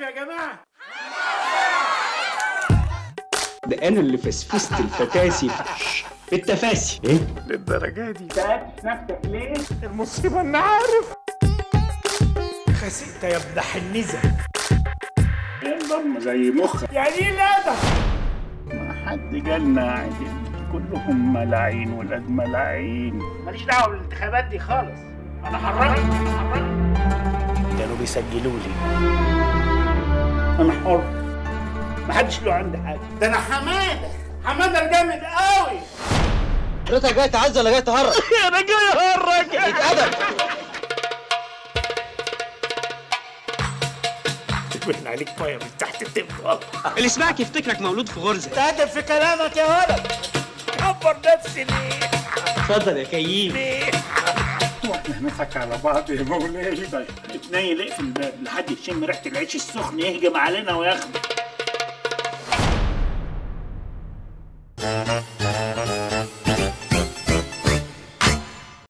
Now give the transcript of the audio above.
يا جماعه ده انا اللي فسفست الفتاسي في التفاسي ايه للدرجه دي سألت نفسك ليه المصيبه اني عارف خسيت يا ابن حنزه الضم زي مخك يعني ايه الادب ما حد جالنا عادل كلهم ملاعين ولاد ملاعين ماليش دعوه بالانتخابات دي خالص انا حرمت حرمت كانوا بيسجلوا لي انا حر محدش له عندي حاجه ده انا حماده حماده الجامد قوي حضرتك جاي تعز ولا جاي تهرج؟ انا جاي اهرج اتأدب تبين عليك ميه من تحت التبقى اللي يسمعك يفتكرك مولود في غرزه تهدف في كلامك يا ولد كبر نفسي ليه اتفضل يا كيم ليه واحنا نضحك على بعض يا مولاي طيب اتنيل اقفل الباب لحد يشم ريحه العيش السخن يهجم علينا وياخده